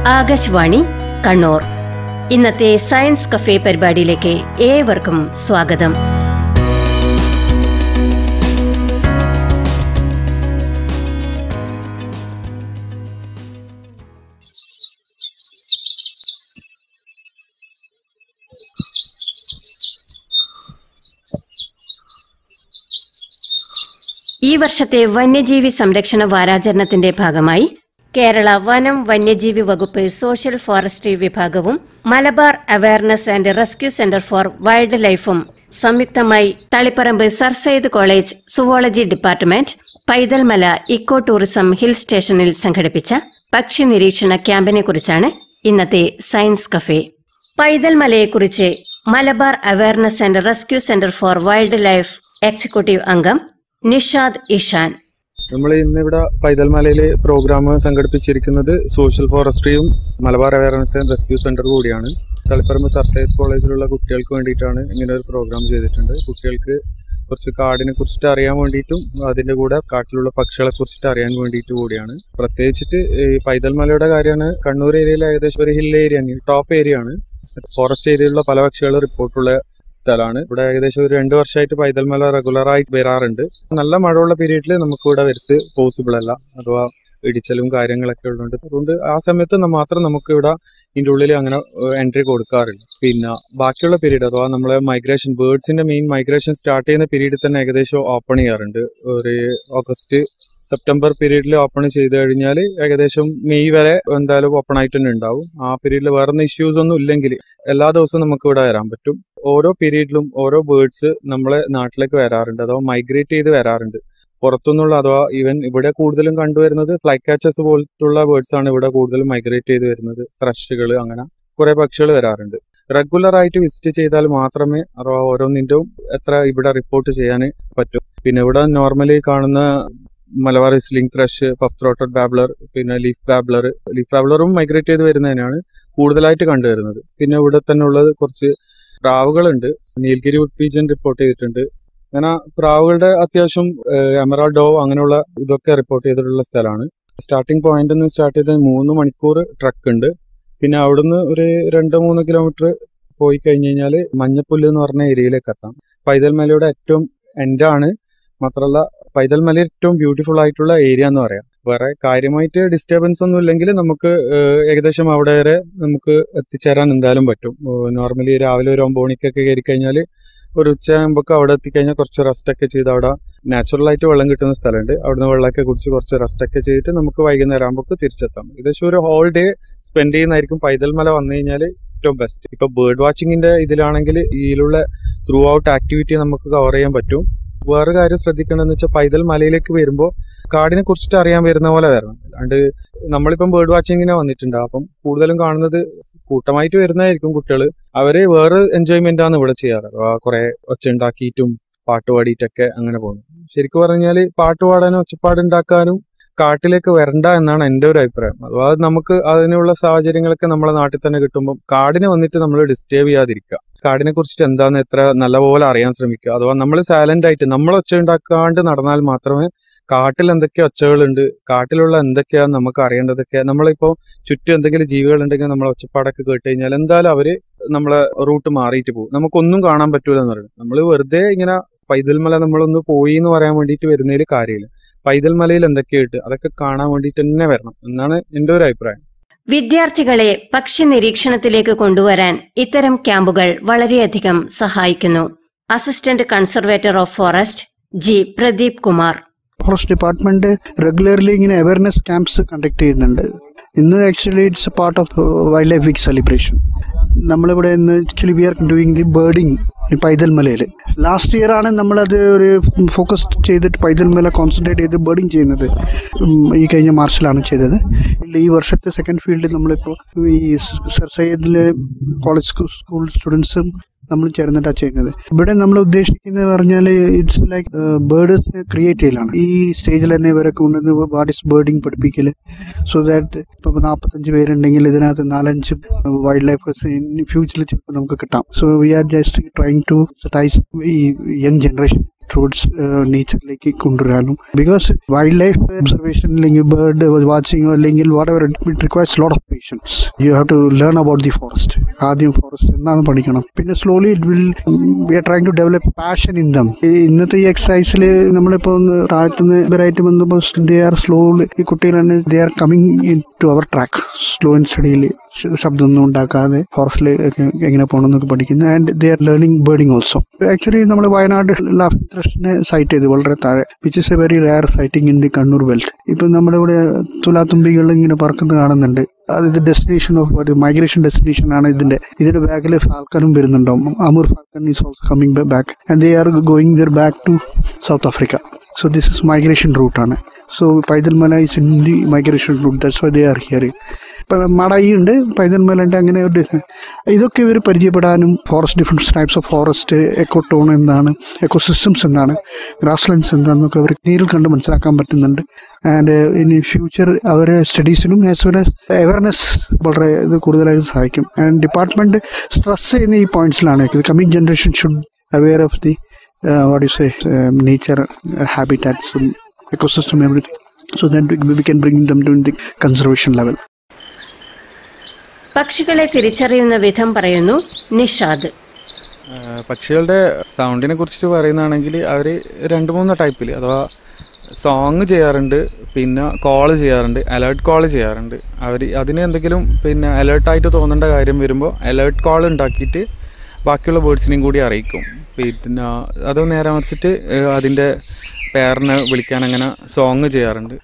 ആകാശവാണി കണ്ണൂർ ഇന്നത്തെ science cafe പരിപാടിയിലേക്ക് ഏവർക്കും സ്വാഗതം ഈ വർഷത്തെ വന്യജീവി സംരക്ഷണ വാരാചരണത്തിന്റെ ഭാഗമായി കേരള വനം വന്യജീവി വകുപ്പ് സോഷ്യൽ ഫോറസ്ട്രി വിഭാഗവും Malabar awareness and rescue centre for wild ലൈഫും സംയുക്തമായി Taliparamba sir Sayyid college zoology department Paithalmala eco tourism hill സ്റ്റേഷനിൽ സംഘടിപ്പിച്ച പക്ഷി നിരീക്ഷണ ക്യാമ്പിനെ കുറിച്ചാണ് ഇന്നത്തെ സയൻസ് കഫേ പൈതൽമലയെക്കുറിച്ച് Malabar awareness and rescue centre for wildlife executive അംഗം നിഷാദ് ഇഷാൻ നമ്മൾ ഇന്നിവിടെ പൈതൽമലയിൽ പ്രോഗ്രാം സംഘടിപ്പിച്ചിരിക്കുന്നത് സോഷ്യൽ ഫോറസ്ട്രിയും Malabar awareness and rescue centre കൂടിയാണ് തളിപ്പറമ്പ് സർ സയ്യിദ് കോളേജിലുള്ള കുട്ടികൾക്ക് വേണ്ടിയിട്ടാണ് ഇങ്ങനെ ഒരു പ്രോഗ്രാം ചെയ്തിട്ടുണ്ട് കുട്ടികൾക്ക് കുറച്ച് കാടിനെ കുറിച്ചിട്ട് അറിയാൻ വേണ്ടിയിട്ടും അതിന്റെ കൂടെ കാട്ടിലുള്ള പക്ഷികളെ കുറിച്ചിട്ട് അറിയാൻ വേണ്ടിയിട്ട് കൂടിയാണ് പ്രത്യേകിച്ചിട്ട് ഈ പൈതൽമലയുടെ കാര്യമാണ് കണ്ണൂർ ഏരിയയിൽ ഏകദേശം ഒരു ഹിൽ ഏരിയ ടോപ്പ് ഏരിയ ആണ് ഫോറസ്റ്റ് ഏരിയയിലുള്ള പല പക്ഷികളും റിപ്പോർട്ടുള്ള സ്ഥലമാണ് ഇവിടെ ഏകദേശം ഒരു രണ്ട് വർഷമായിട്ട് പൈതൽമല റെഗുലർ ആയിട്ട് വരാറുണ്ട് നല്ല മഴയുള്ള പീരീഡിൽ നമുക്ക് ഇവിടെ വരുത്ത് പോസിബിൾ അല്ല അഥവാ ഇടിച്ചലും കാര്യങ്ങളൊക്കെ ഉള്ളതുകൊണ്ട് അതുകൊണ്ട് ആ സമയത്ത് ന- മാത്രം നമുക്ക് ഇവിടെ ഇതിന്റെ ഉള്ളിൽ അങ്ങനെ എൻട്രി കൊടുക്കാറില്ല പിന്നെ ബാക്കിയുള്ള പീരീഡ് അഥവാ നമ്മളെ മൈഗ്രേഷൻ ബേർഡ്സിന്റെ മെയിൻ മൈഗ്രേഷൻ സ്റ്റാർട്ട് ചെയ്യുന്ന പീരീഡിൽ തന്നെ ഏകദേശം ഓപ്പൺ ചെയ്യാറുണ്ട് ഒരു ഓഗസ്റ്റ് സെപ്റ്റംബർ പീരീഡിൽ ഓപ്പൺ ചെയ്ത് കഴിഞ്ഞാൽ ഏകദേശം മെയ് വരെ എന്തായാലും ഓപ്പൺ ആയിട്ട് തന്നെ ഉണ്ടാവും ആ പീരീഡിൽ വേറെ ഇഷ്യൂസ് ഒന്നും ഇല്ലെങ്കിൽ എല്ലാ ദിവസവും നമുക്ക് ഇവിടെ വരാൻ പറ്റും ഓരോ പീരീഡിലും ഓരോ ബേർഡ്സ് നമ്മളെ നാട്ടിലേക്ക് വരാറുണ്ട് അഥവാ മൈഗ്രേറ്റ് ചെയ്ത് വരാറുണ്ട് പുറത്തുനിന്നുള്ള അഥവാ ഈവൻ ഇവിടെ കൂടുതലും കണ്ടുവരുന്നത് ഫ്ലൈ കാച്ചസ് പോലത്തുള്ള ബേർഡ്സ് ആണ് ഇവിടെ കൂടുതലും മൈഗ്രേറ്റ് ചെയ്ത് വരുന്നത് ത്രഷുകൾ അങ്ങനെ കുറെ പക്ഷികൾ വരാറുണ്ട് റെഗുലർ ആയിട്ട് വിസിറ്റ് ചെയ്താൽ മാത്രമേ അഥവാ ഓരോന്നിന്റെയും എത്ര ഇവിടെ റിപ്പോർട്ട് ചെയ്യാൻ പറ്റും പിന്നെ ഇവിടെ നോർമലി കാണുന്ന Malabar whistling thrush puff throated babbler പിന്നെ ലീഫ് ബാബ്ലർ ലീഫ് ബാബ്ലറും മൈഗ്രേറ്റ് ചെയ്ത് വരുന്നതിനാണ് കൂടുതലായിട്ട് കണ്ടുവരുന്നത് പിന്നെ ഇവിടെ തന്നെ ഉള്ളത് കുറച്ച് പ്രാവുകളുണ്ട് നീൽഗിരി ഉഡ്പീജൻ റിപ്പോർട്ട് ചെയ്തിട്ടുണ്ട് അങ്ങനെ പ്രാവുകളുടെ അത്യാവശ്യം എമറാൾഡ് ഡോ അങ്ങനെയുള്ള ഇതൊക്കെ റിപ്പോർട്ട് ചെയ്തിട്ടുള്ള സ്ഥലമാണ് സ്റ്റാർട്ടിംഗ് പോയിന്റ് നിന്ന് സ്റ്റാർട്ട് ചെയ്ത മൂന്ന് മണിക്കൂർ ട്രക്ക് ഉണ്ട് പിന്നെ അവിടുന്ന് ഒരു രണ്ട് മൂന്ന് കിലോമീറ്റർ പോയി കഴിഞ്ഞ് കഴിഞ്ഞാൽ മഞ്ഞപ്പുല്ല് എന്ന് പറഞ്ഞ ഏരിയയിലേക്ക് എത്താം പൈതൽമലയുടെ ഏറ്റവും എൻഡാണ് മാത്രമല്ല പൈതൽമല ഏറ്റവും ബ്യൂട്ടിഫുൾ ആയിട്ടുള്ള ഏരിയ എന്ന് പറയാം വേറെ കാര്യമായിട്ട് ഡിസ്റ്റർബൻസ് ഒന്നും ഇല്ലെങ്കിൽ നമുക്ക് ഏഹ്, ഏകദേശം അവിടെ വരെ നമുക്ക് എത്തിച്ചേരാൻ എന്തായാലും പറ്റും നോർമലി രാവിലെ ഒരു ഒമ്പത് മണിക്കൊക്കെ കയറി കഴിഞ്ഞാൽ ഒരു ഉച്ച ആകുമ്പോൾ അവിടെ എത്തിക്കഴിഞ്ഞാൽ കുറച്ച് റെസ്റ്റ് ഒക്കെ ചെയ്ത് അവിടെ നാച്ചുറൽ ആയിട്ട് വെള്ളം കിട്ടുന്ന സ്ഥലമുണ്ട് അവിടുന്ന് വെള്ളമൊക്കെ കുടിച്ച് കുറച്ച് റെസ്റ്റ് ഒക്കെ ചെയ്തിട്ട് നമുക്ക് വൈകുന്നേരം ആകുമ്പോൾ തിരിച്ചെത്താം ഏകദേശം ഒരു ഹോൾ ഡേ സ്പെൻഡ് ചെയ്യുന്നതായിരിക്കും പൈതൽമല വന്നു കഴിഞ്ഞാൽ ഏറ്റവും ബെസ്റ്റ് ഇപ്പൊ ബേർഡ് വാച്ചിങ്ങിന്റെ ഇതിലാണെങ്കിൽ ഇതിലുള്ള ത്രൂ ഔട്ട് ആക്ടിവിറ്റി നമുക്ക് കവർ ചെയ്യാൻ പറ്റും വേറെ കാര്യം ശ്രദ്ധിക്കേണ്ടതെന്ന് വെച്ചാൽ പൈതൽ മലയിലേക്ക് വരുമ്പോൾ കാടിനെ കുറിച്ചിട്ട് അറിയാൻ വരുന്ന പോലെ വരണം അല്ലാണ്ട് നമ്മളിപ്പം ബേർഡ് വാച്ചിങ്ങിനെ വന്നിട്ടുണ്ട് അപ്പം കൂടുതലും കാണുന്നത് കൂട്ടമായിട്ട് വരുന്നതായിരിക്കും കുട്ടികൾ അവര് വേറെ എൻജോയ്മെന്റ് ആണ് ഇവിടെ ചെയ്യാറ് അഥവാ കുറെ ഒച്ച ഉണ്ടാക്കിയിട്ടും പാട്ട് പാടിയിട്ടൊക്കെ അങ്ങനെ പോകുന്നു ശരിക്കും പറഞ്ഞാല് പാട്ട് പാടാനും ഒച്ചപ്പാട് ഉണ്ടാക്കാനും കാട്ടിലേക്ക് വരണ്ട എന്നാണ് എൻ്റെ ഒരു അഭിപ്രായം അഥവാ നമുക്ക് അതിനുള്ള സാഹചര്യങ്ങളൊക്കെ നമ്മളെ നാട്ടിൽ തന്നെ കിട്ടുമ്പോൾ കാടിനെ വന്നിട്ട് നമ്മൾ ഡിസ്റ്റർബ് ചെയ്യാതിരിക്കുക കാടിനെ കുറിച്ചിട്ട് എന്താന്ന് എത്ര നല്ലപോലെ അറിയാൻ ശ്രമിക്കുക അഥവാ നമ്മൾ സൈലന്റ് ആയിട്ട് നമ്മൾ ഒച്ച ഉണ്ടാക്കാണ്ട് നടന്നാൽ മാത്രമേ കാട്ടിൽ എന്തൊക്കെ ഒച്ചകളുണ്ട് കാട്ടിലുള്ള എന്തൊക്കെയാ നമുക്ക് അറിയേണ്ടതൊക്കെ നമ്മളിപ്പോ ചുറ്റും എന്തെങ്കിലും ജീവികൾ ഉണ്ടെങ്കിൽ നമ്മൾ ഒച്ചപ്പാടൊക്കെ കേട്ട് കഴിഞ്ഞാൽ എന്തായാലും അവര് നമ്മളെ റൂട്ട് മാറിയിട്ട് പോകും നമുക്കൊന്നും കാണാൻ പറ്റൂല എന്ന് പറയുന്നത് നമ്മൾ വെറുതെ ഇങ്ങനെ പൈതൽമല നമ്മളൊന്ന് പോയി എന്ന് പറയാൻ വേണ്ടിയിട്ട് വരുന്നതിൽ കാര്യമില്ല പൈതൽമലയിൽ എന്തൊക്കെയായിട്ട് അതൊക്കെ കാണാൻ വേണ്ടിയിട്ട് തന്നെ വരണം എന്നാണ് എൻ്റെ ഒരു അഭിപ്രായം വിദ്യാർത്ഥികളെ പക്ഷി നിരീക്ഷണത്തിലേക്ക് കൊണ്ടുവരാൻ ഇത്തരം ക്യാമ്പുകൾ വളരെയധികം സഹായിക്കുന്നു assistant conservator of forest G Pradeep Kumar forest department regularly ഇങ്ങനെ അവയർനെസ് ക്യാമ്പ്സ് കണ്ടക്ട് ചെയ്യുന്നുണ്ട് ഇന്ന് actually it's a part of wildlife week celebration നമ്മളിവിടെ ഇന്ന് actually we are doing the birding പൈതൽമലയിൽ ലാസ്റ്റ് ഇയർ ആണ് നമ്മളത് ഒരു ഫോക്കസ് ചെയ്തിട്ട് പൈതൽമല കോൺസെൻട്രേറ്റ് ചെയ്ത് ബേർഡിങ് ചെയ്യുന്നത് ഉം, ഈ കഴിഞ്ഞ മാർച്ചിലാണ് ചെയ്തത് ഈ വർഷത്തെ സെക്കൻഡ് ഫീൽഡിൽ നമ്മളിപ്പോൾ ഈ സർ സയ്യദിലെ കോളേജ് സ്കൂൾ സ്റ്റുഡൻസും നമ്മൾ ചേർന്നിട്ടാണ് ചെയ്യുന്നത് ഇവിടെ നമ്മൾ ഉദ്ദേശിക്കുന്നത് പറഞ്ഞാൽ ഇറ്റ്സ് ലൈക്ക് ബേർഡ്സിനെ ക്രിയേറ്റ് ചെയ്യലാണ് ഈ സ്റ്റേജിൽ തന്നെ ഇവരെ കൊണ്ടുവന്ന് വാട്ട് ഇസ് ബേർഡിങ് പഠിപ്പിക്കൽ സോ ദാറ്റ് ഇപ്പോൾ നാൽപ്പത്തഞ്ച് പേരുണ്ടെങ്കിൽ ഇതിനകത്ത് നാലഞ്ച് വൈൽഡ് ലൈഫേഴ്സ് ഇൻ ഫ്യൂച്ചറിൽ ചിലപ്പോൾ നമുക്ക് കിട്ടാം so we are just trying to sensitise ഈ യങ് ജനറേഷൻ ടുവേർഡ്സ് നേച്ചറിലേക്ക് കൊണ്ടുവരാനും ബിക്കോസ് വൈൽഡ് ലൈഫ് ഒബ്സർവേഷൻ അല്ലെങ്കിൽ ബേർഡ് വാച്ചിങ് അല്ലെങ്കിൽ whatever it requires lot of patience you have to learn about the forest ആദ്യം ഫോറസ്റ്റ് എന്താണെന്ന് പഠിക്കണം പിന്നെ slowly it will we are trying to develop passion in them ഇന്നത്തെ ഈ എക്സസൈസിൽ നമ്മളിപ്പോൾ താഴത്തുനിന്ന് ഇവരായിട്ട് ബന്ധപ്പോൾ they are slowly ഈ കുട്ടികൾ തന്നെ they are coming into our track slow and സ്റ്റഡിയിൽ ശബ്ദമൊന്നും ഉണ്ടാക്കാതെ ഫോറസ്റ്റിൽ എങ്ങനെ പോകണം എന്നൊക്കെ പഠിക്കുന്നു and they are learning birding also actually നമ്മൾ വയനാട് ലാഫിംഗ് ത്രഷിനെ സൈറ്റ് ചെയ്തു വളരെ താഴെ which is a very rare sighting in the Kannur belt ഇപ്പം നമ്മുടെ ഇവിടെ തുലാത്തുമ്പികൾ ഇങ്ങനെ പറക്കുന്നത് കാണുന്നുണ്ട് അത് ഇത് ഡെസ്റ്റിനേഷൻ ഓഫ് ഒരു മൈഗ്രേഷൻ ഡെസ്റ്റിനേഷൻ ആണ് ഇതിന്റെ ഇതിന്റെ ബാക്കിൽ ഫാൽക്കനും വരുന്നുണ്ടാവും Amur falcon is also coming back and they are going there back to South Africa so this is migration റൂട്ടാണ് so Paithalmala is in the migration route that's why they are here ഇപ്പം മടയി ഉണ്ട് പൈതൽ മല ഉണ്ട് അങ്ങനെ ഒരു ഡിഫ- ഇതൊക്കെ ഇവർ പരിചയപ്പെടാനും forest different types of forest ecotone എന്താണ് എക്കോസിസ്റ്റംസ് എന്താണ് ഗ്രാസ്ലാൻഡ്സ് എന്താണെന്നൊക്കെ അവർ നേരിൽ കണ്ട് മനസ്സിലാക്കാൻ പറ്റുന്നുണ്ട് ആൻഡ് ഇനി ഫ്യൂച്ചർ അവരെ സ്റ്റഡീസിനും ആസ് വെൽ ആസ് അവയർനെസ് വളരെ ഇത് കൂടുതലായിട്ട് സഹായിക്കും ആൻഡ് ഡിപ്പാർട്ട്മെന്റ് സ്ട്രെസ് ചെയ്യുന്ന ഈ പോയിന്റ്സിലാണ് coming generation should aware of the what you say nature ഹാബിറ്റാറ്റ്സും ecosystem everything so that we we can bring them to the conservation level പക്ഷികളെ തിരിച്ചറിയുന്ന വിധം പറയുന്നു നിഷാദ് ആ, പക്ഷികളുടെ സൗണ്ടിനെ കുറിച്ച് പറയുന്നതാണെങ്കിൽ അവർ രണ്ട് മൂന്ന് ടൈപ്പിൽ അഥവാ സോങ് ചെയ്യാറുണ്ട് പിന്നെ കോൾ ചെയ്യാറുണ്ട് അലേർട്ട് കോൾ ചെയ്യാറുണ്ട് അവർ അതിന് എന്തെങ്കിലും പിന്നെ അലേർട്ടായിട്ട് തോന്നേണ്ട കാര്യം വരുമ്പോൾ അലേർട്ട് കോൾ ഉണ്ടാക്കിയിട്ട് ബാക്കിയുള്ള ബേർഡ്സിനെയും കൂടി അറിയിക്കും പിന്നെ അത് നേരെ മറിച്ചിട്ട് അതിൻ്റെ പേരിനെ വിളിക്കാൻ അങ്ങനെ സോങ് ചെയ്യാറുണ്ട്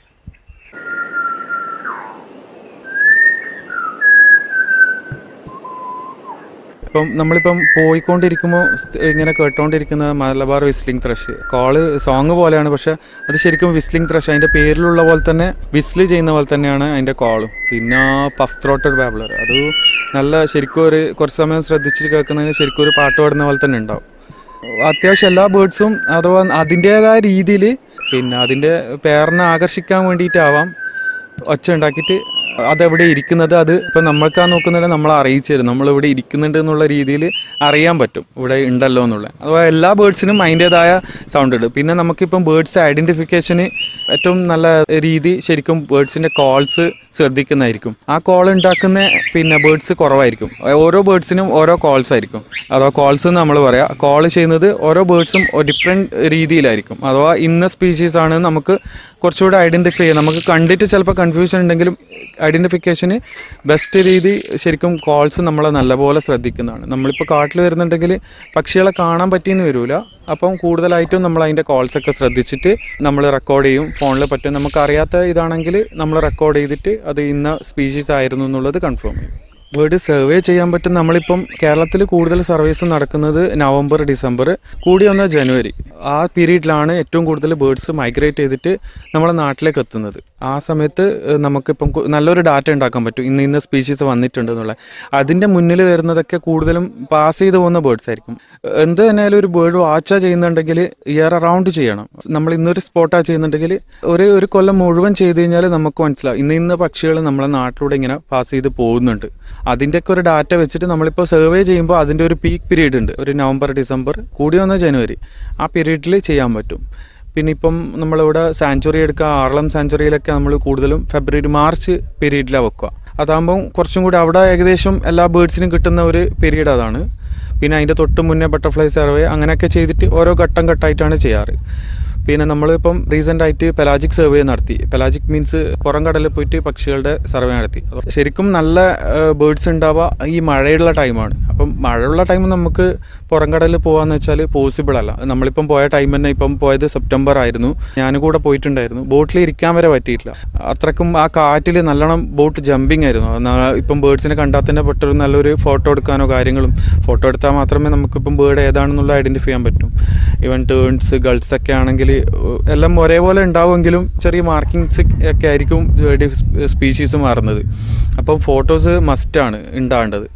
ഇപ്പം നമ്മളിപ്പം പോയിക്കൊണ്ടിരിക്കുമ്പോൾ ഇങ്ങനെ കേട്ടോണ്ടിരിക്കുന്ന Malabar whistling thrush call song പോലെയാണ് പക്ഷെ അത് ശരിക്കും വിസ്ലിംഗ് ത്രഷ് അതിൻ്റെ പേരിലുള്ള പോലെ തന്നെ വിസ്ല് ചെയ്യുന്ന പോലെ തന്നെയാണ് അതിൻ്റെ കോളും പിന്നെ പഫ് ത്രോട്ടഡ് ബാബ്ലർ അത് നല്ല ശരിക്കും ഒരു കുറച്ച് സമയം ശ്രദ്ധിച്ചിട്ട് കേൾക്കുന്നതിന് ശരിക്കും ഒരു പാട്ട് പാടുന്ന പോലെ തന്നെ ഉണ്ടാവും അത്യാവശ്യം എല്ലാ ബേർഡ്സും അഥവാ അതിൻ്റേതായ രീതിയിൽ പിന്നെ അതിൻ്റെ പേരിനെ ആകർഷിക്കാൻ വേണ്ടിയിട്ടാവാം ഒച്ച ഉണ്ടാക്കിയിട്ട് അതെവിടെ ഇരിക്കുന്നത് അത് ഇപ്പം നമ്മൾക്കാ നോക്കുന്നുണ്ടെങ്കിൽ നമ്മളെ അറിയിച്ചു തരും നമ്മളിവിടെ ഇരിക്കുന്നുണ്ട് എന്നുള്ള രീതിയിൽ അറിയാൻ പറ്റും ഇവിടെ ഉണ്ടല്ലോ എന്നുള്ള അഥവാ എല്ലാ ബേർഡ്സിനും അതിൻ്റെതായ സൗണ്ട് ഉണ്ട് പിന്നെ നമുക്കിപ്പം ബേർഡ്സ് ഐഡൻറ്റിഫിക്കേഷന് ഏറ്റവും നല്ല രീതി ശരിക്കും ബേർഡ്സിൻ്റെ കോൾസ് ശ്രദ്ധിക്കുന്നതായിരിക്കും ആ കോൾ ഉണ്ടാക്കുന്ന പിന്നെ ബേർഡ്സ് കുറവായിരിക്കും ഓരോ ബേർഡ്സിനും ഓരോ കോൾസ് ആയിരിക്കും അഥവാ കോൾസ് എന്ന് നമ്മൾ പറയാം കോൾ ചെയ്യുന്നത് ഓരോ ബേർഡ്സും ഡിഫറെൻറ്റ് രീതിയിലായിരിക്കും അഥവാ ഇന്ന സ്പീഷീസ് ആണ് നമുക്ക് കുറച്ചുകൂടെ ഐഡൻറ്റിഫൈ ചെയ്യാം നമുക്ക് കണ്ടിട്ട് ചിലപ്പോൾ കൺഫ്യൂഷൻ ഉണ്ടെങ്കിലും ഐഡൻറ്റിഫിക്കേഷന് ബെസ്റ്റ് രീതി ശരിക്കും കോൾസ് നമ്മളെ നല്ലപോലെ ശ്രദ്ധിക്കുന്നതാണ് നമ്മളിപ്പോൾ കാട്ടിൽ വരുന്നുണ്ടെങ്കിൽ പക്ഷികളെ കാണാൻ പറ്റിയെന്ന് വരില്ല അപ്പം കൂടുതലായിട്ടും നമ്മൾ അതിൻ്റെ കോൾസ് ഒക്കെ ശ്രദ്ധിച്ചിട്ട് നമ്മൾ റെക്കോർഡ് ചെയ്യും ഫോണിൽ പറ്റും നമുക്ക് അറിയാത്ത ഇതാണെങ്കിൽ നമ്മൾ റെക്കോർഡ് ചെയ്തിട്ട് അത് ഇന്ന സ്പീഷീസ് ആയിരുന്നു എന്നുള്ളത് കൺഫേം ചെയ്യും ബേർഡ് സർവേ ചെയ്യാൻ പറ്റും നമ്മളിപ്പം കേരളത്തിൽ കൂടുതൽ സർവീസ് നടക്കുന്നത് നവംബർ ഡിസംബർ കൂടി വന്ന ജനുവരി ആ പീരീഡിലാണ് ഏറ്റവും കൂടുതൽ ബേർഡ്സ് മൈഗ്രേറ്റ് ചെയ്തിട്ട് നമ്മുടെ നാട്ടിലേക്ക് എത്തുന്നത് ആ സമയത്ത് ഏഹ്, നമുക്കിപ്പം കു- നല്ലൊരു ഡാറ്റ ഉണ്ടാക്കാൻ പറ്റും ഇന്ന് ഇന്ന സ്പീഷീസ് വന്നിട്ടുണ്ട് എന്നുള്ള അതിൻ്റെ മുന്നിൽ വരുന്നതൊക്കെ കൂടുതലും പാസ് ചെയ്ത് പോകുന്ന ബേർഡ്സ് ആയിരിക്കും എന്ത് തന്നെയാലും ഒരു ബേർഡ് വാച്ചാ ചെയ്യുന്നുണ്ടെങ്കിൽ ഇയർ അറൗണ്ട് ചെയ്യണം നമ്മൾ ഇന്നൊരു സ്പോട്ടാ ചെയ്യുന്നുണ്ടെങ്കിൽ ഒരു ഒരു കൊല്ലം മുഴുവൻ ചെയ്ത് കഴിഞ്ഞാൽ നമുക്ക് മനസ്സിലാവും ഇന്ന ഇന്ന പക്ഷികൾ നമ്മളെ നാട്ടിലൂടെ ഇങ്ങനെ പാസ് ചെയ്ത് പോകുന്നുണ്ട് അതിൻ്റെയൊക്കെ ഒരു ഡാറ്റ വെച്ചിട്ട് നമ്മളിപ്പോൾ സർവേ ചെയ്യുമ്പോൾ അതിൻ്റെ ഒരു പീക്ക് പീരീഡ് ഉണ്ട് ഒരു നവംബർ ഡിസംബർ കൂടി വന്ന ജനുവരി ആ പീരീഡിൽ ചെയ്യാൻ പറ്റും പിന്നെ ഇപ്പം നമ്മളിവിടെ സാഞ്ചുറി എടുക്കുക ആറളം സാഞ്ചുറിയിലൊക്കെ നമ്മൾ കൂടുതലും ഫെബ്രുവരി മാർച്ച് പീരീഡിലാണ് വെക്കുക അതാകുമ്പം കുറച്ചും കൂടി അവിടെ ഏകദേശം എല്ലാ ബേർഡ്സിനും കിട്ടുന്ന ഒരു പീരീഡ് അതാണ് പിന്നെ അതിൻ്റെ തൊട്ട് മുന്നേ ബട്ടർഫ്ലൈ സർവേ അങ്ങനെയൊക്കെ ചെയ്തിട്ട് ഓരോ ഘട്ടം ഘട്ടമായിട്ടാണ് ചെയ്യാറ് പിന്നെ നമ്മളിപ്പം റീസെൻ്റ് ആയിട്ട് പെലാജിക് സർവേ നടത്തി പെലാജിക് മീൻസ് പുറം കടലിൽ പോയിട്ട് പക്ഷികളുടെ സർവേ നടത്തി അപ്പോൾ ശരിക്കും നല്ല ബേർഡ്സ് ഉണ്ടാവുക ഈ മഴയുള്ള ടൈമാണ് അപ്പം മഴയുള്ള ടൈം നമുക്ക് പുറം കടലിൽ പോകാന്ന് വെച്ചാൽ പോസിബിൾ അല്ല നമ്മളിപ്പം പോയ ടൈം തന്നെ ഇപ്പം പോയത് സെപ്റ്റംബർ ആയിരുന്നു ഞാൻ കൂടെ പോയിട്ടുണ്ടായിരുന്നു ബോട്ടിൽ ഇരിക്കാൻ വരെ പറ്റിയിട്ടില്ല അത്രക്കും ആ കാറ്റിൽ നല്ലോണം ബോട്ട് ജമ്പിങ് ആയിരുന്നു എന്നാ- ഇപ്പം ബേർഡ്സിനെ കണ്ടാൽ തന്നെ പെട്ടെന്ന് നല്ലൊരു ഫോട്ടോ എടുക്കാനോ കാര്യങ്ങളും ഫോട്ടോ എടുത്താൽ മാത്രമേ നമുക്കിപ്പം ബേർഡ് ഏതാണെന്നുള്ള ഐഡൻറ്റിഫൈ ചെയ്യാൻ പറ്റും ഈവൻ ടേൺസ് ഗൾസ് ഒക്കെ ആണെങ്കിൽ എല്ലാം ഒരേപോലെ ഉണ്ടാവുമെങ്കിലും ചെറിയ മാർക്കിങ്സ് ഒക്കെ ആയിരിക്കും സ്പീഷീസ് മാറുന്നത് അപ്പം ഫോട്ടോസ് മസ്റ്റാണ് ഉണ്ടാവേണ്ടത്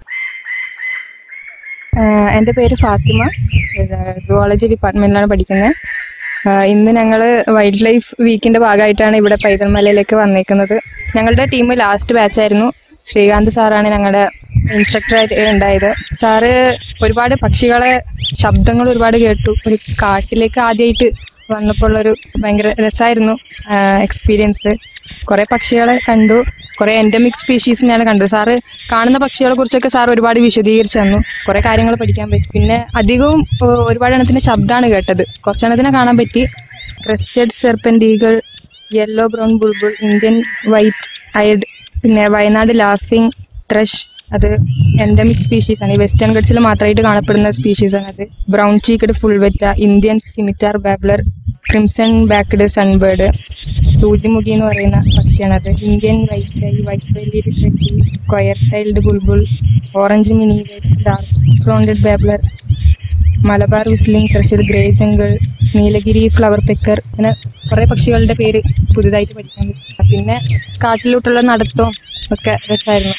ആഹ് എൻ്റെ പേര് ഫാത്തിമ സുവോളജി ഡിപ്പാർട്ട്മെന്റിലാണ് പഠിക്കുന്നത് ആഹ് ഇന്ന് ഞങ്ങൾ വൈൽഡ് ലൈഫ് വീക്കിന്റെ ഭാഗമായിട്ടാണ് ഇവിടെ പൈതൽമലയിലേക്ക് വന്നേക്കുന്നത് ഞങ്ങളുടെ ടീം ലാസ്റ്റ് ബാച്ചായിരുന്നു ശ്രീകാന്ത് സാറാണ് ഞങ്ങളുടെ ഇൻസ്ട്രക്ടറായിട്ട് ഉണ്ടായത് സാറ് ഒരുപാട് പക്ഷികളെ ശബ്ദങ്ങൾ ഒരുപാട് കേട്ടു ഒരു കാട്ടിലേക്ക് ആദ്യമായിട്ട് വന്നപ്പോൾ ഉള്ളൊരു ഭയങ്കര രസമായിരുന്നു എക്സ്പീരിയൻസ് കുറേ പക്ഷികളെ കണ്ടു കുറേ എൻഡമിക് സ്പീഷീസിനെയാണ് കണ്ടത് സാറ് കാണുന്ന പക്ഷികളെ കുറിച്ചൊക്കെ സാർ ഒരുപാട് വിശദീകരിച്ചു തന്നു കുറേ കാര്യങ്ങൾ പഠിക്കാൻ പറ്റി പിന്നെ അധികവും ഏഹ്, ഒരുപാട് എണ്ണത്തിന്റെ ശബ്ദമാണ് കേട്ടത് കുറച്ചെണ്ണത്തിനെ കാണാൻ പറ്റി ക്രസ്റ്റഡ് സെർപ്പൻറ്റീകൾ yellow brown bulbul Indian white eyed പിന്നെ വയനാട് ലാഫിംഗ് ട്രഷ് അത് എൻഡമിക് സ്പീഷീസ് ആണ് ഈ വെസ്റ്റേൺ ഗഡ്സിൽ മാത്രമായിട്ട് കാണപ്പെടുന്ന സ്പീഷീസ് ആണ് അത് brown cheeked fulvetta Indian scimitar babbler crimson backed sunbird സൂചിമുഖി എന്ന് പറയുന്ന പക്ഷിയാണത് Indian white eye white bellied treepie square tailed bulbul orange mini dark fronted babbler Malabar whistling thrush grey jungle Nilgiri flowerpecker അങ്ങനെ കുറേ പക്ഷികളുടെ പേര് പുതുതായിട്ട് പഠിക്കാൻ പറ്റി പിന്നെ കാട്ടിലോട്ടുള്ള നടത്തവും ഒക്കെ രസമായിരുന്നു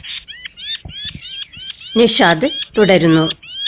നിഷാദ് തുടരുന്നു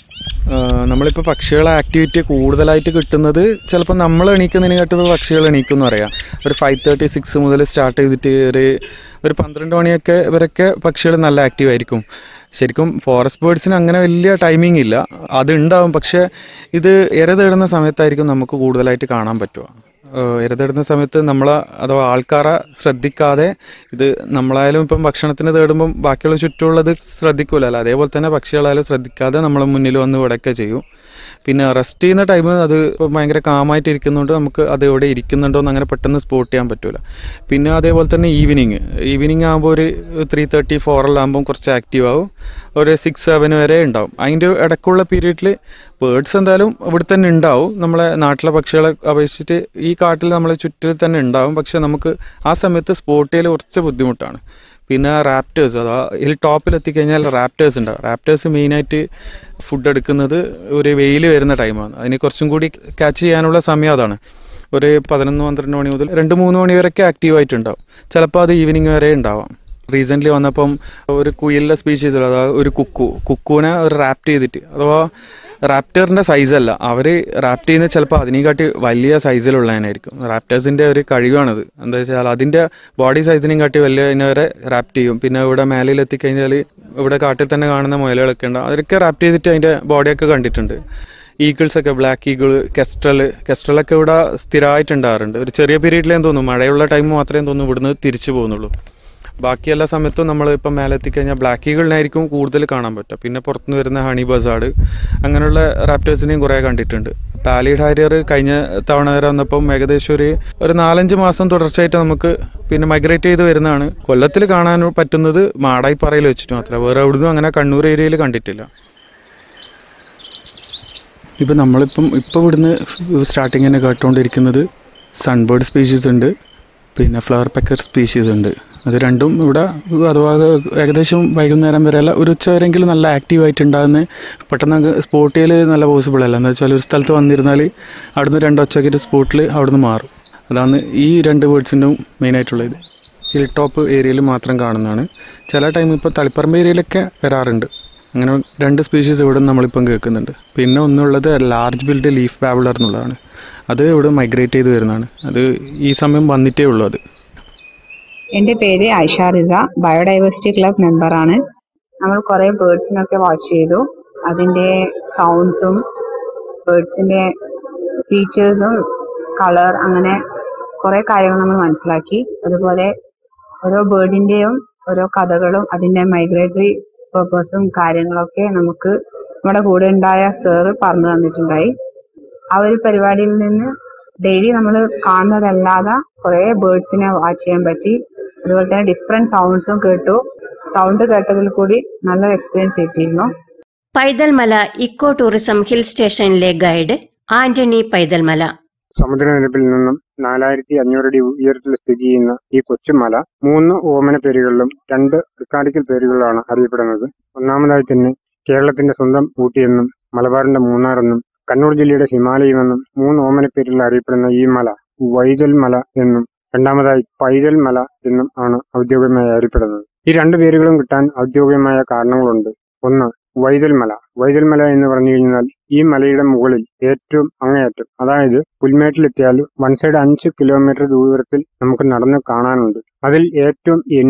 ആഹ് നമ്മളിപ്പോൾ പക്ഷികളെ ആക്ടിവിറ്റി കൂടുതലായിട്ട് കിട്ടുന്നത് ചിലപ്പോൾ നമ്മൾ എണീക്കുന്നതിനെക്കാട്ടും ഇപ്പോൾ പക്ഷികൾ എണീക്കും എന്ന് പറയാം ഒരു ഫൈവ് തേർട്ടി സിക്സ് മുതൽ സ്റ്റാർട്ട് ചെയ്തിട്ട് ഒരു ഒരു പന്ത്രണ്ട് മണിയൊക്കെ ഇവരൊക്കെ പക്ഷികൾ നല്ല ആക്റ്റീവ് ആയിരിക്കും ശരിക്കും ഫോറസ്റ്റ് ബേർഡ്സിന് അങ്ങനെ വലിയ ടൈമിംഗ് ഇല്ല അത് ഉണ്ടാവും പക്ഷേ ഇത് ഇര തേടുന്ന സമയത്തായിരിക്കും നമുക്ക് കൂടുതലായിട്ട് കാണാൻ പറ്റുക ഏഹ് ഇര തേടുന്ന സമയത്ത് നമ്മൾ അഥവാ ആൾക്കാരെ ശ്രദ്ധിക്കാതെ ഇത് നമ്മളായാലും ഇപ്പം ഭക്ഷണത്തിന് തേടുമ്പം ബാക്കിയുള്ള ചുറ്റുമുള്ളത് ശ്രദ്ധിക്കൂലല്ലോ അതേപോലെ തന്നെ പക്ഷികളായാലും ശ്രദ്ധിക്കാതെ നമ്മളെ മുന്നിൽ വന്ന് ഇവിടെയൊക്കെ ചെയ്യും പിന്നെ റെസ്റ്റ് ചെയ്യുന്ന ടൈം അത് ഇപ്പം ഭയങ്കര കാമായിട്ട് ഇരിക്കുന്നതുകൊണ്ട് നമുക്ക് അത് എവിടെ ഇരിക്കുന്നുണ്ടോ എന്ന് അങ്ങനെ പെട്ടെന്ന് സ്പോട്ട് ചെയ്യാൻ പറ്റൂല പിന്നെ അതേപോലെ തന്നെ ഈവനിങ് ഈവനിങ് ആകുമ്പോൾ ഒരു ത്രീ തേർട്ടി ഫോറിലാകുമ്പം കുറച്ച് ആക്റ്റീവ് ആവും ഒരു സിക്സ് സെവൻ വരെ ഉണ്ടാവും അതിൻ്റെ ഇടയ്ക്കുള്ള പീരീഡിൽ ബേർഡ്സ് എന്തായാലും ഇവിടെ തന്നെ ഉണ്ടാവും നമ്മളെ നാട്ടിലെ പക്ഷികളെ അപേക്ഷിച്ചിട്ട് ഈ കാട്ടിൽ നമ്മളെ ചുറ്റിൽ തന്നെ ഉണ്ടാവും പക്ഷെ നമുക്ക് ആ സമയത്ത് സ്പോട്ട് ചെയ്യൽ കുറച്ച് ബുദ്ധിമുട്ടാണ് പിന്നെ റാപ്റ്റേഴ്സ് അതാ ഹിൽ ടോപ്പിൽ എത്തിക്കഴിഞ്ഞാൽ റാപ്റ്റേഴ്സ് ഉണ്ടാവും റാപ്റ്റേഴ്സ് മെയിനായിട്ട് ഫുഡ് എടുക്കുന്നത് ഒരു വെയിൽ വരുന്ന ടൈമാണ് അതിന് കുറച്ചും കൂടി ക്യാച്ച് ചെയ്യാനുള്ള സമയം അതാണ് ഒരു പതിനൊന്ന് പന്ത്രണ്ട് മണി മുതൽ രണ്ട് മൂന്ന് മണി വരെയൊക്കെ ആക്റ്റീവ് ആയിട്ടുണ്ടാവും ചിലപ്പോൾ അത് ഈവനിങ് വരെ ഉണ്ടാവാം റീസെൻ്റ്ലി വന്നപ്പം ഒരു കുയിലിൻ്റെ സ്പീഷീസ് അതായത് ഒരു കുക്കു കുക്കുവിനെ ഒരു റാപ്റ്റ് ചെയ്തിട്ട് അഥവാ റാപ്റ്ററിൻ്റെ സൈസല്ല അവർ റാപ്റ്റ് ചെയ്യുന്നത് ചിലപ്പോൾ അതിനെക്കാട്ടി വലിയ സൈസിലുള്ളതിനായിരിക്കും റാപ്റ്റേഴ്സിൻ്റെ ഒരു കഴിവാണത് എന്താ വെച്ചാൽ അതിൻ്റെ ബോഡി സൈസിനെയും കാട്ടി വലിയ അതിനെ വരെ റാപ്റ്റ് ചെയ്യും പിന്നെ ഇവിടെ മേലയിൽ എത്തിക്കഴിഞ്ഞാൽ ഇവിടെ കാട്ടിൽ തന്നെ കാണുന്ന മുയലുകളൊക്കെ ഉണ്ട് അവരൊക്കെ റാപ്റ്റ് ചെയ്തിട്ട് അതിൻ്റെ ബോഡിയൊക്കെ കണ്ടിട്ടുണ്ട് ഈഗിൾസ് ഒക്കെ ബ്ലാക്ക് ഈഗിൾ കെസ്ട്രൽ കെസ്ട്രലൊക്കെ ഇവിടെ സ്ഥിരമായിട്ടുണ്ടാകാറുണ്ട് ഒരു ചെറിയ പീരീഡിലേന്ന് തോന്നുന്നു മഴയുള്ള ടൈം മാത്രമേ തോന്നുന്നു ഇവിടുന്ന് തിരിച്ചു പോകുന്നുള്ളൂ ബാക്കി എല്ലാ സമയത്തും നമ്മൾ ഇപ്പം മേലെ എത്തിക്കഴിഞ്ഞാൽ ബ്ലാക്ക് ഈഗിളിനായിരിക്കും കൂടുതൽ കാണാൻ പറ്റുക പിന്നെ പുറത്തുനിന്ന് വരുന്ന ഹണി ബസാഡ് അങ്ങനെയുള്ള റാപ്റ്റേഴ്സിനെയും കുറേ കണ്ടിട്ടുണ്ട് പാലിഡ് ഹാരിയർ കഴിഞ്ഞ തവണ വരെ വന്നപ്പം ഏകദേശം ഒരു ഒരു നാലഞ്ച് മാസം തുടർച്ചയായിട്ട് നമുക്ക് പിന്നെ മൈഗ്രേറ്റ് ചെയ്ത് വരുന്നതാണ് കൊല്ലത്തിൽ കാണാൻ പറ്റുന്നത് മാടായിപ്പാറയിൽ വെച്ചിട്ട് മാത്രമേ വേറെ എവിടുന്നും അങ്ങനെ കണ്ണൂർ ഏരിയയിൽ കണ്ടിട്ടില്ല ഇപ്പം നമ്മളിപ്പം ഇപ്പോൾ ഇവിടുന്ന് സ്റ്റാർട്ടിങ് തന്നെ കേട്ടുകൊണ്ടിരിക്കുന്നത് സൺബേർഡ് സ്പീഷീസ് ഉണ്ട് പിന്നെ ഫ്ലവർ പെക്കർ സ്പീഷീസ് ഉണ്ട് അത് രണ്ടും ഇവിടെ അഥവാ ഏകദേശം വൈകുന്നേരം വരെയല്ല ഒരു ഉച്ച വരെയെങ്കിലും നല്ല ആക്റ്റീവ് ആയിട്ടുണ്ടാകുന്ന പെട്ടെന്ന് സ്പോട്ട് ചെയ്യൽ നല്ല പോസിബിൾ അല്ല എന്താ വെച്ചാൽ ഒരു സ്ഥലത്ത് വന്നിരുന്നാൽ അവിടുന്ന് രണ്ട് ഒച്ചയ്ക്കൊരു സ്പോട്ടിൽ അവിടുന്ന് മാറും അതാണ് ഈ രണ്ട് ബേർഡ്സിൻ്റെ മെയിനായിട്ടുള്ളത് ഹിൽ ടോപ്പ് ഏരിയയിൽ മാത്രം കാണുന്നതാണ് ചില ടൈം ഇപ്പോൾ തളിപ്പറമ്പ് ഏരിയയിലൊക്കെ വരാറുണ്ട് അങ്ങനെ രണ്ട് സ്പീഷീസ് ഇവിടെ നമ്മളിപ്പം കേൾക്കുന്നുണ്ട് പിന്നെ ഒന്നുള്ളത് ലാർജ് ബിൽഡ് ലീഫ് ബാബിളർ എന്നുള്ളതാണ് അത് ഇവിടെ മൈഗ്രേറ്റ് ചെയ്ത് വരുന്നതാണ് അത് ഈ സമയം വന്നിട്ടേ ഉള്ളൂ അത് എൻ്റെ പേര് ഐഷ റിസ ബയോഡൈവേഴ്സിറ്റി ക്ലബ് മെമ്പറാണ് നമ്മൾ കുറേ ബേർഡ്സിനൊക്കെ വാച്ച് ചെയ്തു അതിൻ്റെ സൗണ്ട്സും ബേർഡ്സിൻ്റെ ഫീച്ചേഴ്സും കളർ അങ്ങനെ കുറേ കാര്യങ്ങൾ നമ്മൾ മനസ്സിലാക്കി അതുപോലെ ഓരോ ബേർഡിൻ്റെയും ഓരോ കഥകളും അതിൻ്റെ മൈഗ്രേറ്ററി പേർപ്പസും കാര്യങ്ങളൊക്കെ നമുക്ക് നമ്മുടെ കൂടെ ഉണ്ടായ സാറ് പറഞ്ഞു തന്നിട്ടുണ്ടായി ആ ഒരു പരിപാടിയിൽ നിന്ന് ഡെയിലി നമ്മൾ കാണുന്നതല്ലാതെ കുറേ ബേർഡ്സിനെ വാച്ച് ചെയ്യാൻ പറ്റി അതുപോലെ തന്നെ ഡിഫറെന്റ് സൗണ്ട്സും കേട്ടു സൗണ്ട് കേട്ടതിൽ കൂടി നല്ലൊരു എക്സ്പീരിയൻസ് കിട്ടിയിരുന്നു പൈതൽമല ഇക്കോ ടൂറിസം ഹിൽ സ്റ്റേഷനിലെ ഗൈഡ് ആന്റണി പൈതൽമല സമുദ്രനിരപ്പിൽ നിന്നും നാലായിരത്തി അഞ്ഞൂറ് അടി ഉയരത്തിൽ സ്ഥിതി ചെയ്യുന്ന ഈ കൊച്ചുമല മൂന്ന് ഓമന പേരുകളിലും രണ്ട് റിക്കാർഡിക്കൽ പേരുകളിലാണ് അറിയപ്പെടുന്നത് ഒന്നാമതായി തന്നെ കേരളത്തിന്റെ സ്വന്തം ഊട്ടിയെന്നും മലബാറിന്റെ മൂന്നാറെന്നും കണ്ണൂർ ജില്ലയുടെ ഹിമാലയം എന്നും മൂന്ന് ഓമന പേരുകളിൽ അറിയപ്പെടുന്ന ഈ മല വൈതൽ മല എന്നും രണ്ടാമതായി പൈതൽ മല എന്നും ആണ് ഔദ്യോഗികമായി അറിയപ്പെടുന്നത് ഈ രണ്ട് പേരുകളും കിട്ടാൻ ഔദ്യോഗികമായ കാരണങ്ങളുണ്ട് ഒന്ന് വൈതൽ മല വൈതൽ മല എന്ന് പറഞ്ഞു കഴിഞ്ഞാൽ ഈ മലയുടെ മുകളിൽ ഏറ്റവും അങ്ങേയറ്റം അതായത് പുൽമേട്ടിലെത്തിയാൽ വൺ സൈഡ് അഞ്ച് കിലോമീറ്റർ ദൂരത്തിൽ നമുക്ക് നടന്ന് കാണാനുണ്ട് അതിൽ ഏറ്റവും എൻഡിൽ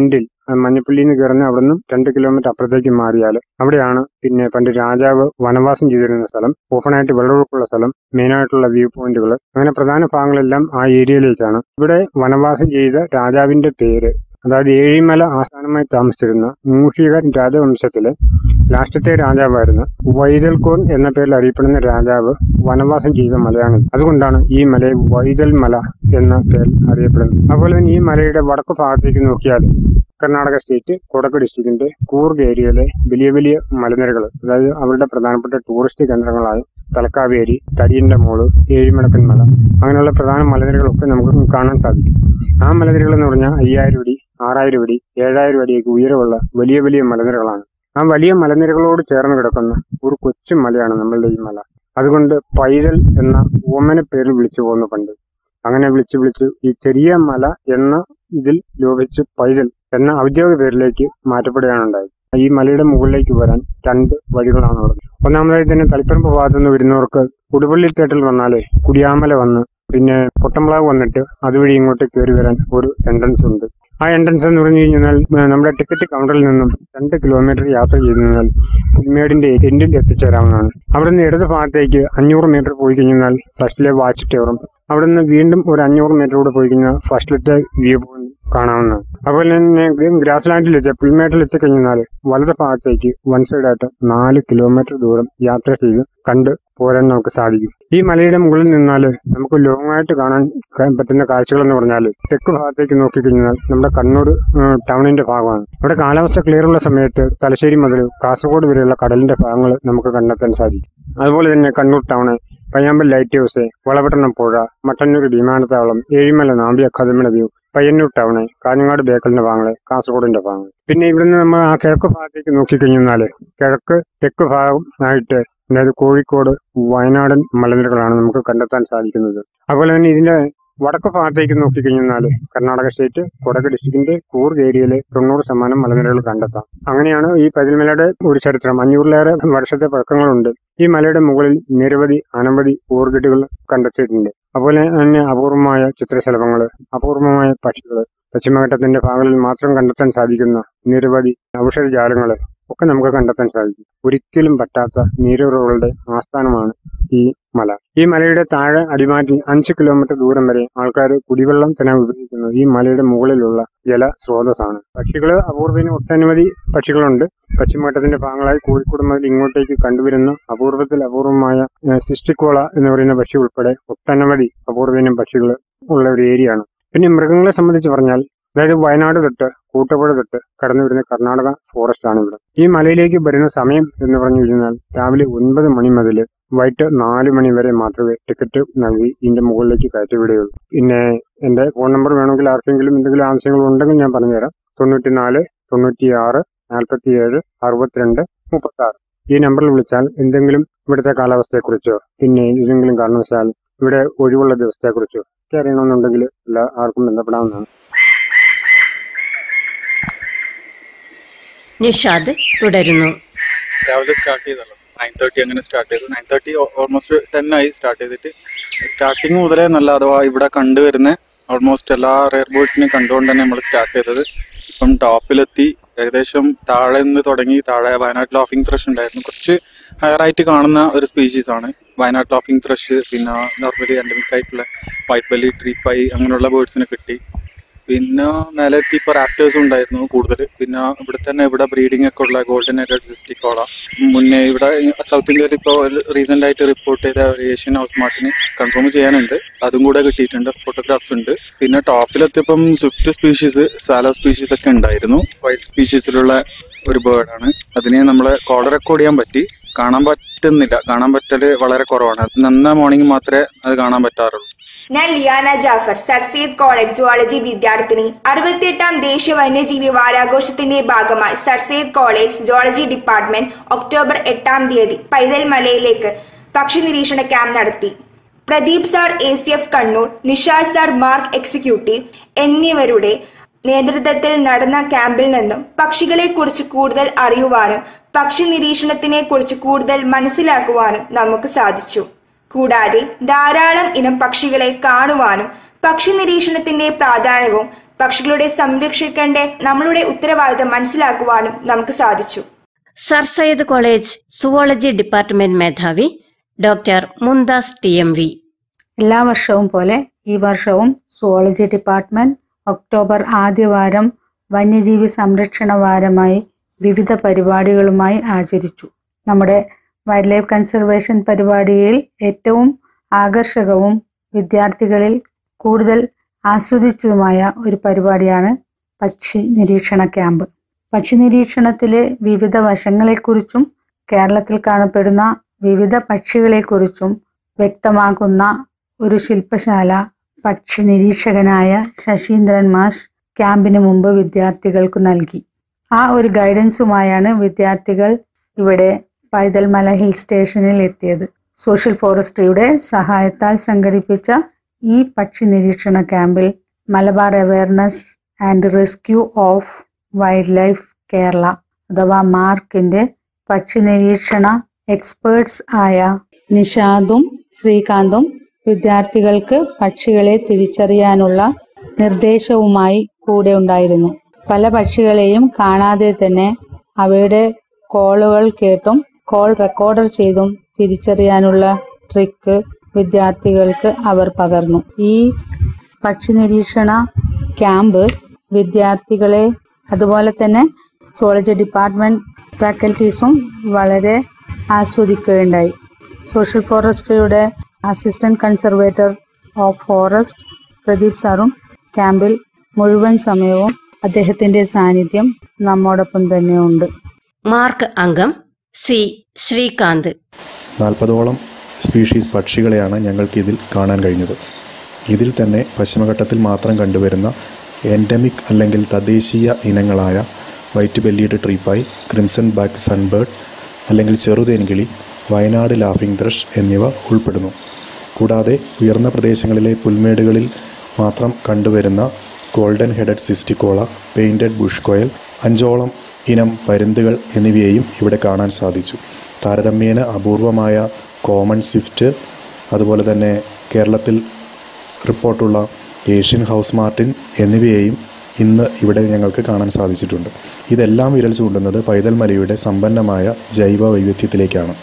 ആ മഞ്ഞപ്പള്ളിയിൽ നിന്ന് കയറുന്ന അവിടെ നിന്നും രണ്ട് കിലോമീറ്റർ അപ്പുറത്തേക്ക് മാറിയാൽ അവിടെയാണ് പിന്നെ പണ്ട് രാജാവ് വനവാസം ചെയ്തിരുന്ന സ്ഥലം ഓപ്പണായിട്ട് വെള്ളമൊഴുക്കുള്ള സ്ഥലം മെയിനായിട്ടുള്ള വ്യൂ പോയിന്റുകൾ അങ്ങനെ പ്രധാന ഭാഗങ്ങളെല്ലാം ആ ഏരിയയിലേക്കാണ് ഇവിടെ വനവാസം ചെയ്ത രാജാവിന്റെ പേര് അതായത് ഏഴിമല ആസ്ഥാനമായി താമസിച്ചിരുന്ന മൂഷിക രാജവംശത്തിലെ ലാസ്റ്റത്തെ രാജാവായിരുന്ന വൈതൽകോൺ എന്ന പേരിൽ അറിയപ്പെടുന്ന രാജാവ് വനവാസം ചെയ്ത മലയാണ് അതുകൊണ്ടാണ് ഈ മലയെ വൈതൽ മല എന്ന പേരിൽ അറിയപ്പെടുന്നത് അതുപോലെ തന്നെ ഈ മലയുടെ വടക്ക് ഭാഗത്തേക്ക് നോക്കിയാൽ കർണാടക സ്റ്റേറ്റ് കൊടക് ഡിസ്ട്രിക്റ്റിന്റെ കൂർഗ് ഏരിയയിലെ വലിയ വലിയ മലനിരകൾ അതായത് അവരുടെ പ്രധാനപ്പെട്ട ടൂറിസ്റ്റ് കേന്ദ്രങ്ങളായ തലക്കാവേരി തടിയന്റെ മോള് ഏഴിമടക്കൻ മല അങ്ങനെയുള്ള പ്രധാന മലനിരകളൊക്കെ നമുക്ക് കാണാൻ സാധിക്കും ആ മലനിരകൾ എന്ന് പറഞ്ഞാൽ അയ്യായിരം അടി ആറായിരം അടി ഏഴായിരം അടിയൊക്കെ ഉയരമുള്ള വലിയ വലിയ മലനിരകളാണ് ആ വലിയ മലനിരകളോട് ചേർന്ന് കിടക്കുന്ന ഒരു കൊച്ചു മലയാണ് നമ്മളുടെ ഈ മല അതുകൊണ്ട് പൈതൽ എന്ന ഓമന പേരിൽ വിളിച്ചു പോകുന്നു പണ്ട് അങ്ങനെ വിളിച്ച് വിളിച്ച് ഈ ചെറിയ മല എന്ന ഇതിൽ ലോപിച്ച് പൈതൽ എന്ന ഔദ്യോഗിക പേരിലേക്ക് മാറ്റപ്പെടുകയാണ് ഉണ്ടായത് ഈ മലയുടെ മുകളിലേക്ക് വരാൻ രണ്ട് വഴികളാണ് ഉള്ളത് ഒന്നാമതായി തന്നെ തളിപ്പറമ്പ് ഭാഗത്തു നിന്ന് വരുന്നവർക്ക് ഉടുപള്ളി തേട്ടിൽ വന്നാലേ കുടിയാമല വന്ന് പിന്നെ പൊട്ടംപ്ലാവ് വന്നിട്ട് അതുവഴി ഇങ്ങോട്ട് കയറി വരാൻ ഒരു എൻട്രൻസ് ഉണ്ട് ആ എൻട്രൻസ് എന്ന് പറഞ്ഞു കഴിഞ്ഞാൽ ഏഹ് നമ്മുടെ ടിക്കറ്റ് കൗണ്ടറിൽ നിന്നും രണ്ട് കിലോമീറ്റർ യാത്ര ചെയ്ത് കഴിഞ്ഞാൽ പുൽമേടിന്റെ എൻഡിൽ എത്തിച്ചേരാവുന്നതാണ് അവിടെ നിന്ന് ഇടത് ഭാഗത്തേക്ക് അഞ്ഞൂറ് മീറ്റർ പോയി കഴിഞ്ഞാൽ ഫസ്റ്റിലെ വാച്ച് ടവറും അവിടെ നിന്ന് വീണ്ടും ഒരു അഞ്ഞൂറ് മീറ്റർ കൂടെ പോയി കഴിഞ്ഞാൽ ഫസ്റ്റിലത്തെ വ്യൂ പോയിന്റ് കാണാവുന്നതാണ് അതുപോലെ തന്നെ ഗ്രാസ് ലാൻഡിൽ എത്തിയ പുൽമേട്ടിൽ എത്തിക്കഴിഞ്ഞാൽ വലത് ഭാഗത്തേക്ക് വൺ സൈഡായിട്ട് നാല് കിലോമീറ്റർ ദൂരം യാത്ര ചെയ്ത് കണ്ട് പോരാൻ നമുക്ക് സാധിക്കും ഈ മലയുടെ മുകളിൽ നിന്നാൽ നമുക്ക് ലോങ് ആയിട്ട് കാണാൻ ക- പറ്റുന്ന കാഴ്ചകൾ എന്ന് പറഞ്ഞാൽ തെക്ക് ഭാഗത്തേക്ക് നോക്കിക്കഴിഞ്ഞാൽ നമ്മുടെ കണ്ണൂർ ഏഹ്, ടൗണിന്റെ ഭാഗമാണ് ഇവിടെ കാലാവസ്ഥ ക്ലിയർ ഉള്ള സമയത്ത് തലശ്ശേരി മുതൽ കാസർഗോഡ് വരെയുള്ള കടലിന്റെ ഭാഗങ്ങൾ നമുക്ക് കണ്ടെത്താൻ സാധിക്കും അതുപോലെ തന്നെ Kannur town Payyambalam lighthouse Valapattanam പുഴ മട്ടന്നൂർ വിമാനത്താവളം ഏഴിമല നാമ്പ്യ അക്കാദമിയുടെ വ്യൂ പയ്യന്നൂർ ടൗണ് കാഞ്ഞങ്ങാട് ബേക്കലിന്റെ ഭാഗങ്ങള് കാസർഗോഡിന്റെ ഭാഗങ്ങൾ പിന്നെ ഇവിടുന്ന് നമ്മൾ ആ കിഴക്ക് ഭാഗത്തേക്ക് നോക്കിക്കഴിഞ്ഞാല് കിഴക്ക് തെക്ക് ഭാഗം ആയിട്ട് അതായത് കോഴിക്കോട് വയനാടൻ മലനിരകളാണ് നമുക്ക് കണ്ടെത്താൻ സാധിക്കുന്നത് അതുപോലെ തന്നെ ഇതിന്റെ വടക്ക് ഭാഗത്തേക്ക് നോക്കിക്കഴിഞ്ഞാൽ കർണാടക സ്റ്റേറ്റ് കൊടക് ഡിസ്ട്രിക്റ്റിന്റെ കൂർഗ് ഏരിയയിലെ തൊണ്ണൂറ് ശതമാനം മലനിരകൾ കണ്ടെത്താം അങ്ങനെയാണ് ഈ പതിൽമലയുടെ ഒരു ചരിത്രം അഞ്ഞൂറിലേറെ വർഷത്തെ പഴക്കങ്ങളുണ്ട് ഈ മലയുടെ മുകളിൽ നിരവധി അനവധി ഓർക്കിഡുകൾ കണ്ടെത്തിയിട്ടുണ്ട് അതുപോലെ തന്നെ അപൂർവമായ ചിത്രശലഭങ്ങൾ അപൂർവമായ പക്ഷികൾ പശ്ചിമഘട്ടത്തിന്റെ ഭാഗങ്ങളിൽ മാത്രം കണ്ടെത്താൻ സാധിക്കുന്ന നിരവധി ഔഷധജാലങ്ങൾ ഒക്കെ നമുക്ക് കണ്ടെത്താൻ സാധിക്കും ഒരിക്കലും പറ്റാത്ത നീരുറവുകളുടെ ആസ്ഥാനമാണ് ഈ മല ഈ മലയുടെ താഴെ അടിമാറ്റിൽ അഞ്ച് കിലോമീറ്റർ ദൂരം വരെ ആൾക്കാർ കുടിവെള്ളം തന്നെ ഉപയോഗിക്കുന്നത് ഈ മലയുടെ മുകളിലുള്ള ജല സ്രോതസ്സാണ് പക്ഷികൾ അപൂർവത്തിന് ഒട്ടനവധി പക്ഷികളുണ്ട് പശ്ചിമഘട്ടത്തിന്റെ ഭാഗങ്ങളായി കോഴിക്കോട് മുതൽ ഇങ്ങോട്ടേക്ക് കണ്ടുവരുന്ന അപൂർവത്തിൽ അപൂർവമായ ഏഹ്, സിസ്റ്റിക്കോള എന്ന് പറയുന്ന പക്ഷി ഉൾപ്പെടെ ഒട്ടനവധി അപൂർവീനം പക്ഷികൾ ഉള്ള ഒരു ഏരിയയാണ് പിന്നെ മൃഗങ്ങളെ സംബന്ധിച്ച് പറഞ്ഞാൽ അതായത് വയനാട് തൊട്ട് കൂട്ടപ്പുഴ തൊട്ട് കടന്നു വരുന്ന കർണാടക ഫോറസ്റ്റ് ആണ് ഇവിടെ ഈ മലയിലേക്ക് വരുന്ന സമയം എന്ന് പറഞ്ഞു കഴിഞ്ഞാൽ രാവിലെ ഒൻപത് മണി മുതൽ വൈകിട്ട് നാല് മണി വരെ മാത്രമേ ടിക്കറ്റ് നൽകി ഇതിന്റെ മുകളിലേക്ക് കയറ്റി വിടുകയുള്ളൂ പിന്നെ എന്റെ ഫോൺ നമ്പർ വേണമെങ്കിൽ ആർക്കെങ്കിലും എന്തെങ്കിലും ആവശ്യങ്ങൾ ഉണ്ടെങ്കിൽ ഞാൻ പറഞ്ഞുതരാം തൊണ്ണൂറ്റി നാല് തൊണ്ണൂറ്റി ആറ് നാൽപ്പത്തി ഏഴ് അറുപത്തിരണ്ട് മുപ്പത്തി ആറ് ഈ നമ്പറിൽ വിളിച്ചാൽ എന്തെങ്കിലും ഇവിടുത്തെ കാലാവസ്ഥയെക്കുറിച്ചോ പിന്നെ ഏതെങ്കിലും കാരണവശാൽ ഇവിടെ ഒഴിവുള്ള ദിവസത്തെക്കുറിച്ചോ ഒക്കെ അറിയണമെന്നുണ്ടെങ്കിൽ എല്ലാ ആർക്കും ബന്ധപ്പെടാവുന്നതാണ് നിഷാദ് തുടരുന്നു രാവിലെ സ്റ്റാർട്ട് ചെയ്തല്ലോ നയൻ തേർട്ടി അങ്ങനെ സ്റ്റാർട്ട് ചെയ്തു നയൻ തേർട്ടി ഓൾമോസ്റ്റ് ടെൻ ആയി സ്റ്റാർട്ട് ചെയ്തിട്ട് സ്റ്റാർട്ടിങ് മുതലേ നല്ല അഥവാ ഇവിടെ കണ്ടുവരുന്ന ഓൾമോസ്റ്റ് എല്ലാ റെയർ ബേർഡ്സിനെയും കണ്ടുകൊണ്ട് തന്നെ നമ്മൾ സ്റ്റാർട്ട് ചെയ്തത് ഇപ്പം ടോപ്പിലെത്തി ഏകദേശം താഴെ നിന്ന് തുടങ്ങി താഴെ വയനാട് ലോഫിംഗ് ത്രഷ് ഉണ്ടായിരുന്നു കുറച്ച് ഹയറായിട്ട് കാണുന്ന ഒരു സ്പീഷീസ് ആണ് വയനാട് ലോഫിംഗ് ത്രഷ് പിന്നെ നോർമലി എൻഡമിക് ആയിട്ടുള്ള വൈറ്റ് ബെല്ലി ട്രീ പൈ അങ്ങനെയുള്ള ബേർഡ്സിനെ കിട്ടി പിന്നെ മേലെ എത്തി ഇപ്പോൾ റാപ്റ്റേഴ്സ് ഉണ്ടായിരുന്നു കൂടുതൽ പിന്നെ ഇവിടെ തന്നെ ഇവിടെ ബ്രീഡിംഗ് ഒക്കെ ഉള്ള ഗോൾഡൻ ഹെഡഡ് സിസ്റ്റിക്കോള മുന്നേ ഇവിടെ സൗത്ത് ഇന്ത്യയിൽ ഇപ്പോൾ റീസെന്റ് ആയിട്ട് റിപ്പോർട്ട് ചെയ്ത ഒരു ഏഷ്യൻ ഹൗസ് മാർട്ടിന് കൺഫേം ചെയ്യാനുണ്ട് അതും കൂടെ കിട്ടിയിട്ടുണ്ട് ഫോട്ടോഗ്രാഫ്സ് ഉണ്ട് പിന്നെ ടോപ്പിലെത്തിയപ്പം സ്വിഫ്റ്റ് സ്പീഷീസ് സാലോ സ്പീഷീസ് ഒക്കെ ഉണ്ടായിരുന്നു വൈറ്റ് സ്പീഷീസിലുള്ള ഒരു ബേർഡാണ് അതിനെ നമ്മൾ കോൾ റെക്കോർഡ് ചെയ്യാൻ പറ്റി കാണാൻ പറ്റുന്നില്ല കാണാൻ പറ്റല് വളരെ കുറവാണ് നന്ന മോർണിംഗ് മാത്രമേ അത് കാണാൻ പറ്റാറുള്ളൂ ഞാൻ Liyana Jafar sir Syed college zoology വിദ്യാർത്ഥിനി അറുപത്തിയെട്ടാം ദേശീയ വന്യജീവി വാരാഘോഷത്തിന്റെ ഭാഗമായി sir Syed college zoology department ഒക്ടോബർ എട്ടാം തീയതി പൈതൽ മലയിലേക്ക് പക്ഷി നിരീക്ഷണ ക്യാമ്പ് നടത്തി Pradeep sir A C F Kannur Nishad sir MARC executive എന്നിവരുടെ നേതൃത്വത്തിൽ നടന്ന ക്യാമ്പിൽ നിന്നും പക്ഷികളെക്കുറിച്ച് കൂടുതൽ അറിയുവാനും പക്ഷി നിരീക്ഷണത്തിനെ കുറിച്ച് കൂടുതൽ മനസ്സിലാക്കുവാനും നമുക്ക് സാധിച്ചു കൂടാതെ ധാരാളം ഇനം പക്ഷികളെ കാണുവാനും പക്ഷി നിരീക്ഷണത്തിന്റെ പ്രാധാന്യവും പക്ഷികളുടെ സംരക്ഷിക്കേണ്ട നമ്മളുടെ ഉത്തരവാദിത്തം മനസ്സിലാക്കുവാനും നമുക്ക് സാധിച്ചു sir Sayyid college zoology department മേധാവി doctor Mumtaz T M V എല്ലാ വർഷവും പോലെ ഈ വർഷവും സുവോളജി ഡിപ്പാർട്ട്മെന്റ് ഒക്ടോബർ ആദ്യവാരം വന്യജീവി സംരക്ഷണ വാരമായി വിവിധ പരിപാടികളുമായി ആചരിച്ചു നമ്മുടെ വൈൽഡ് ലൈഫ് കൺസർവേഷൻ പരിപാടിയിൽ ഏറ്റവും ആകർഷകവും വിദ്യാർത്ഥികളിൽ കൂടുതൽ ആസ്വദിച്ചതുമായ ഒരു പരിപാടിയാണ് പക്ഷി നിരീക്ഷണ ക്യാമ്പ് പക്ഷി നിരീക്ഷണത്തിലെ വിവിധ വശങ്ങളെക്കുറിച്ചും കേരളത്തിൽ കാണപ്പെടുന്ന വിവിധ പക്ഷികളെക്കുറിച്ചും വ്യക്തമാക്കുന്ന ഒരു ശില്പശാല പക്ഷി നിരീക്ഷകനായ ശശീന്ദ്രൻ മാഷ് ക്യാമ്പിന് മുമ്പ് വിദ്യാർത്ഥികൾക്ക് നൽകി ആ ഒരു ഗൈഡൻസുമായാണ് വിദ്യാർത്ഥികൾ ഇവിടെ പൈതൽമല ഹിൽ സ്റ്റേഷനിൽ എത്തിയത് സോഷ്യൽ ഫോറസ്ട്രിയുടെ സഹായത്താൽ സംഘടിപ്പിച്ച ഈ പക്ഷി നിരീക്ഷണ ക്യാമ്പിൽ Malabar awareness and rescue of wildlife Kerala അഥവാ മാർക്കിന്റെ പക്ഷി നിരീക്ഷണ എക്സ്പേർട്സ് ആയ നിഷാദും ശ്രീകാന്തും വിദ്യാർത്ഥികൾക്ക് പക്ഷികളെ തിരിച്ചറിയാനുള്ള നിർദ്ദേശവുമായി കൂടെ ഉണ്ടായിരുന്നു പല പക്ഷികളെയും കാണാതെ തന്നെ അവയുടെ കോളുകൾ കേട്ടും കോൾ റെക്കോർഡർ ചെയ്തും തിരിച്ചറിയാനുള്ള ട്രിക്ക് വിദ്യാർത്ഥികൾക്ക് അവർ പകർന്നു ഈ പക്ഷി നിരീക്ഷണ ക്യാമ്പ് വിദ്യാർത്ഥികളെ അതുപോലെ തന്നെ സോളജി ഡിപ്പാർട്ട്മെന്റ് ഫാക്കൽറ്റീസും വളരെ ആസ്വദിക്കുകയുണ്ടായി സോഷ്യൽ ഫോറസ്ട്രിയുടെ assistant conservator of forest Pradeep സാറും ക്യാമ്പിൽ മുഴുവൻ സമയവും അദ്ദേഹത്തിന്റെ സാന്നിധ്യം നമ്മോടൊപ്പം തന്നെ ഉണ്ട് മാർക്ക് അംഗം സി ശ്രീകാന്ത് നാൽപ്പതോളം സ്പീഷീസ് പക്ഷികളെയാണ് ഞങ്ങൾക്ക് ഇതിൽ കാണാൻ കഴിഞ്ഞത് ഇതിൽ തന്നെ പശ്ചിമഘട്ടത്തിൽ മാത്രം കണ്ടുവരുന്ന എൻഡമിക് അല്ലെങ്കിൽ തദ്ദേശീയ ഇനങ്ങളായ വൈറ്റ് ബെല്ലീഡ് ട്രീപ്പായി ക്രിംസൺ ബാക്ക് സൺബേർഡ് അല്ലെങ്കിൽ ചെറുതേൻകിളി വയനാട് ലാഫിംഗ് ത്രഷ് എന്നിവ ഉൾപ്പെടുന്നു കൂടാതെ ഉയർന്ന പ്രദേശങ്ങളിലെ പുൽമേടുകളിൽ മാത്രം കണ്ടുവരുന്ന golden headed cisticola painted bush quail അഞ്ചോളം ഇനം പരുന്തുകൾ എന്നിവയെയും ഇവിടെ കാണാൻ സാധിച്ചു താരതമ്യേന അപൂർവമായ കോമൺ സ്വിഫ്റ്റ് അതുപോലെ തന്നെ കേരളത്തിൽ റിപ്പോർട്ടുള്ള ഏഷ്യൻ ഹൗസ് മാർട്ടിൻ എന്നിവയെയും ഇന്ന് ഇവിടെ ഞങ്ങൾക്ക് കാണാൻ സാധിച്ചിട്ടുണ്ട് ഇതെല്ലാം വിരൽ ചൂണ്ടുന്നത് പൈതൽ മലയുടെ സമ്പന്നമായ ജൈവ വൈവിധ്യത്തിലേക്കാണ്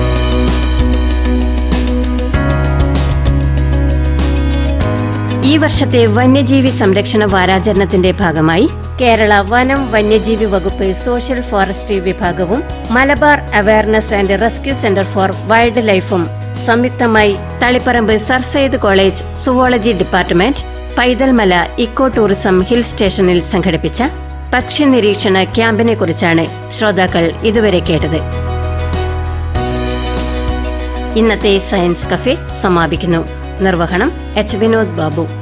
ഈ വർഷത്തെ വന്യജീവി സംരക്ഷണ വാരാചരണത്തിന്റെ ഭാഗമായി കേരള വനം വന്യജീവി വകുപ്പ് സോഷ്യൽ ഫോറസ്ട്രി വിഭാഗവും Malabar awareness and rescue centre for wild ലൈഫും സംയുക്തമായി Taliparamba sir Sayyid college zoology department Paithalmala eco tourism hill സ്റ്റേഷനിൽ സംഘടിപ്പിച്ച പക്ഷി നിരീക്ഷണ ക്യാമ്പിനെ കുറിച്ചാണ് ശ്രോതാക്കൾ ഇതുവരെ കേട്ടത് ഇന്നത്തെ സയൻസ് കഫേ സമാപിക്കുന്നു നിർവഹണം എച്ച് വിനോദ് ബാബു